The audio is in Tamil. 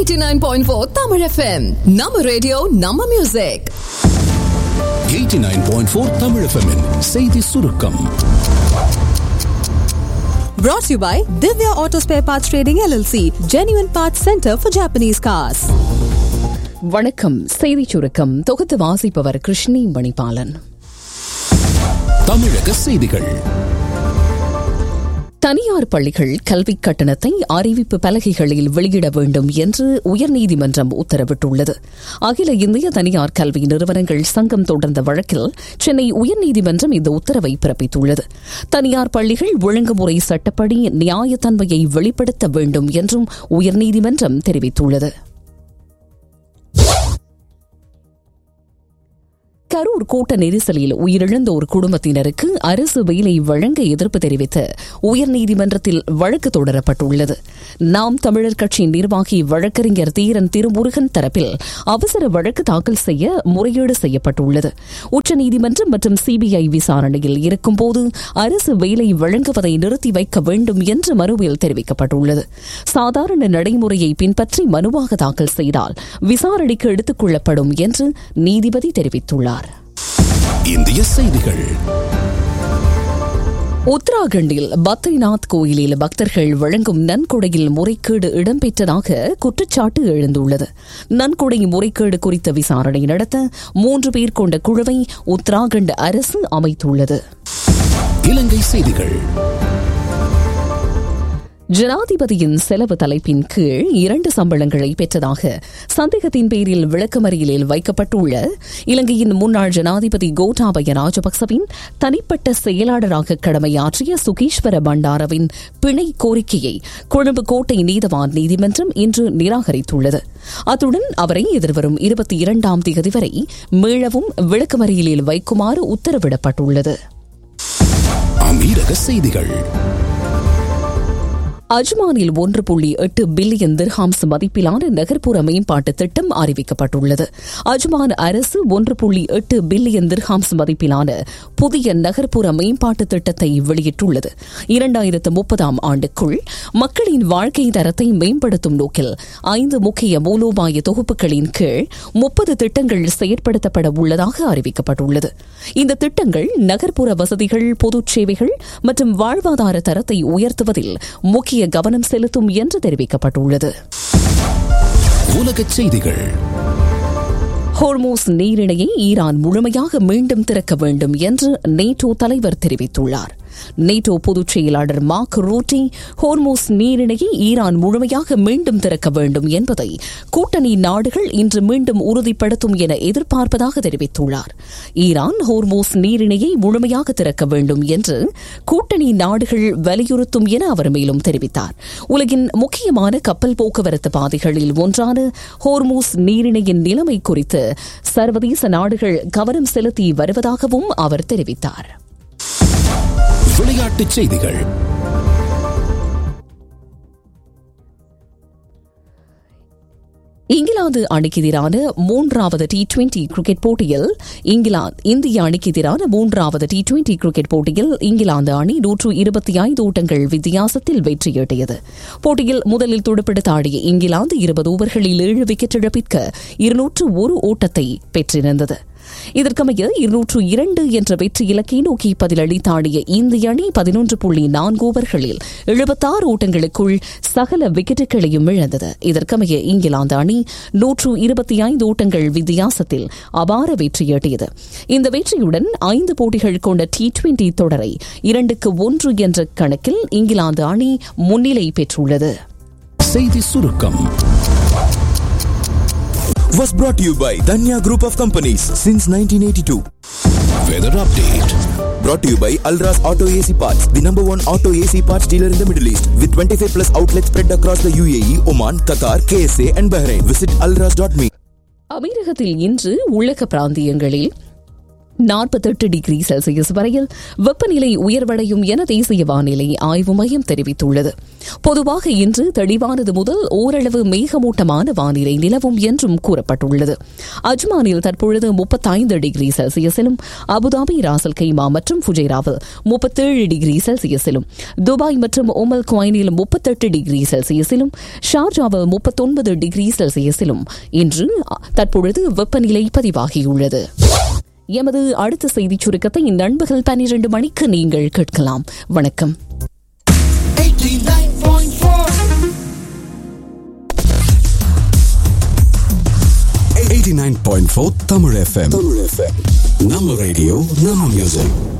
89.4 Tamil FM நம்ம ரேடியோ நம்ம மியூசிக் 89.4 தமிழ் FM -இன் செய்தி சுருக்கம் Brought to you by Divya Auto Spare Parts Trading LLC, Genuine Parts Center for Japanese Cars. வணக்கம் செய்திச் சுருக்கம் தொகுத்து வாசிப்பவர் கிருஷ்ணி மணிபாலன் தமிழக செய்திகள் தனியார் பள்ளிகள் கல்விக் கட்டணத்தை அறிவிப்பு பலகைகளில் வெளியிட வேண்டும் என்று உயர்நீதிமன்றம் உத்தரவிட்டுள்ளது அகில இந்திய தனியார் கல்வி நிறுவனங்கள் சங்கம் தொடர்ந்த வழக்கில் சென்னை உயர்நீதிமன்றம் இந்த உத்தரவை பிறப்பித்துள்ளது தனியார் பள்ளிகள் ஒழுங்குமுறை சட்டப்படி நியாயத்தன்மையை வெளிப்படுத்த வேண்டும் என்றும் உயர்நீதிமன்றம் தெரிவித்துள்ளது கரூர் கூட்ட நெரிசலில் உயிரிழந்த ஒரு குடும்பத்தினருக்கு அரசு வேலை வழங்க எதிர்ப்பு தெரிவித்து உயர்நீதிமன்றத்தில் வழக்கு தொடரப்பட்டுள்ளது நாம் தமிழர் கட்சியின் நிர்வாகி வழக்கறிஞர் தீரன் திருமுருகன் தரப்பில் அவசர வழக்கு தாக்கல் செய்ய முறையீடு செய்யப்பட்டுள்ளது உச்சநீதிமன்றம் மற்றும் சிபிஐ விசாரணையில் இருக்கும்போது அரசு வேலை வழங்குவதை நிறுத்தி வைக்க வேண்டும் என்று மனுவில் தெரிவிக்கப்பட்டுள்ளது சாதாரண நடைமுறையை பின்பற்றி மனுவாக தாக்கல் செய்தால் விசாரணைக்கு எடுத்துக் கொள்ளப்படும் என்று நீதிபதி தெரிவித்துள்ளார் இந்திய செய்திகள் உத்தராகண்டில் பத்ரிநாத் கோயிலில் பக்தர்கள் வழங்கும் நன்கொடையில் முறைகேடு இடம்பெற்றதாக குற்றச்சாட்டு எழுந்துள்ளது நன்கொடை முறைகேடு குறித்த விசாரணை நடத்த மூன்று பேர் கொண்ட குழுவை உத்தராகண்ட் அரசு அமைத்துள்ளது இலங்கை செய்திகள் ஜனாதிபதியின் செலவு தலைப்பின் கீழ் இரண்டு சம்பளங்களை பெற்றதாக சந்தேகத்தின் பேரில் விளக்கமறியலில் வைக்கப்பட்டுள்ள இலங்கையின் முன்னாள் ஜனாதிபதி கோட்டாபய ராஜபக்சவின் தனிப்பட்ட செயலாளராக கடமையாற்றிய சுகீஸ்வர பண்டாரவின் பிணை கோரிக்கையை கொழும்பு கோட்டை நீதவான் நீதிமன்றம் இன்று நிராகரித்துள்ளது அத்துடன் அவரை எதிர்வரும் இருபத்தி இரண்டாம் தேதி வரை மீளவும் விளக்கமறியலில் வைக்குமாறு உத்தரவிடப்பட்டுள்ளது அமீரக செய்திகள் அஜ்மானில் ஒன்று புள்ளி எட்டு பில்லியன் திர்ஹாம்ஸ் மதிப்பிலான நகர்ப்புற மேம்பாட்டு திட்டம் அறிவிக்கப்பட்டுள்ளது அஜ்மான் அரசு ஒன்று புள்ளி எட்டு பில்லியன் திர்ஹாம்ஸ் மதிப்பிலான புதிய நகர்ப்புற மேம்பாட்டு திட்டத்தை வெளியிட்டுள்ளது இரண்டாயிரத்து முப்பதாம் ஆண்டுக்குள் மக்களின் வாழ்க்கை தரத்தை மேம்படுத்தும் நோக்கில் ஐந்து முக்கிய மூலோபாய தொகுப்புகளின் கீழ் முப்பது திட்டங்கள் செயற்படுத்தப்பட உள்ளதாக அறிவிக்கப்பட்டுள்ளது இந்த திட்டங்கள் நகர்ப்புற வசதிகள் பொது சேவைகள் மற்றும் வாழ்வாதார தரத்தை உயர்த்துவதில் முக்கிய கவனம் செலுத்தும் என்று தெரிவிக்கப்பட்டுள்ளது உலகச் செய்திகள் ஹோர்மோஸ் நீரிணையை ஈரான் முழுமையாக மீண்டும் திறக்க வேண்டும் என்று நேட்டோ தலைவர் தெரிவித்துள்ளார் நேட்டோ பொதுச் செயலாளர் மார்க் ரூட்டி ஹோர்மோஸ் நீரிணையை ஈரான் முழுமையாக மீண்டும் திறக்க வேண்டும் என்பதை கூட்டணி நாடுகள் இன்று மீண்டும் உறுதிப்படுத்தும் என எதிர்பார்ப்பதாக தெரிவித்துள்ளார் ஈரான் ஹோர்மோஸ் நீரிணையை முழுமையாக திறக்க வேண்டும் என்று கூட்டணி நாடுகள் வலியுறுத்தும் என அவர் மேலும் தெரிவித்தார் உலகின் முக்கியமான கப்பல் போக்குவரத்து பாதைகளில் ஒன்றான ஹோர்மோஸ் நீரிணையின் நிலைமை குறித்து சர்வதேச நாடுகள் கவனம் செலுத்தி வருவதாகவும் அவர் தெரிவித்தார் விளையாட்டுச் செய்திகள் இங்கிலாந்து அணிக்கு எதிரான மூன்றாவது டி டுவெண்டி கிரிக்கெட் போட்டியில் இங்கிலாந்து இந்திய அணிக்கு எதிரான மூன்றாவது டி டுவெண்டி கிரிக்கெட் போட்டியில் இங்கிலாந்து அணி நூற்று இருபத்தி ஐந்து ஓட்டங்கள் வித்தியாசத்தில் வெற்றியீட்டியது போட்டியில் முதலில் துடுப்படுத்த ஆடிய இங்கிலாந்து இருபது ஓவர்களில் ஏழு விக்கெட் இழப்பிற்கு இருநூற்று ஒரு ஓட்டத்தை பெற்றிருந்தது இதற்கமைய இருநூற்று இரண்டு என்ற வெற்றி இலக்கை நோக்கி பதிலளித்தாடிய இந்திய அணி பதினொன்று புள்ளி நான்கு ஓவர்களில் எழுபத்தாறு ஓட்டங்களுக்குள் சகல விக்கெட்டுகளையும் இழந்தது இதற்கமைய இங்கிலாந்து அணி நூற்று இருபத்தி ஐந்து ஓட்டங்கள் வித்தியாசத்தில் அபார வெற்றியீட்டியது இந்த வெற்றியுடன் ஐந்து போட்டிகள் கொண்ட டி டுவெண்டி தொடரை இரண்டுக்கு ஒன்று என்ற கணக்கில் இங்கிலாந்து அணி முன்னிலை பெற்றுள்ளது செய்தி சுருக்கம் was brought to you by Danya Group of Companies since 1982. Weather update Brought to you by Alras Auto AC Parts, the number one auto AC parts dealer in the Middle East, with 25 plus outlets spread across the UAE, Oman, Qatar, KSA, and Bahrain. Visit alras.me. அமீரகத்தில் இன்று உள்ளக பிராந்தியங்களில் நாற்பத்தெட்டு டிகிரி செல்சியஸ் வரையில் வெப்பநிலை உயர்வடையும் என தேசிய வானிலை ஆய்வு மையம் தெரிவித்துள்ளது பொதுவாக இன்று தெளிவானது முதல் ஓரளவு மேகமூட்டமான வானிலை நிலவும் என்றும் கூறப்பட்டுள்ளது அஜ்மானில் தற்பொழுது முப்பத்தைந்து டிகிரி செல்சியஸிலும் அபுதாபி ராசல் கைமா மற்றும் ஃபுஜைராவில் முப்பத்தேழு டிகிரி செல்சியஸிலும் துபாய் மற்றும் உமல் குவைனில் முப்பத்தெட்டு டிகிரி செல்சியஸிலும் ஷார்ஜாவில் முப்பத்தொன்பது டிகிரி செல்சியஸிலும் இன்று தற்பொழுது வெப்பநிலை பதிவாகியுள்ளது எமது அடுத்த செய்திச் சுருக்கத்தை நண்பகல் பனிரெண்டு மணிக்கு நீங்கள் கேட்கலாம் வணக்கம் 89.4 Tamil FM. Tamil FM. நம்ம ரேடியோ நம்ம மியூசிக்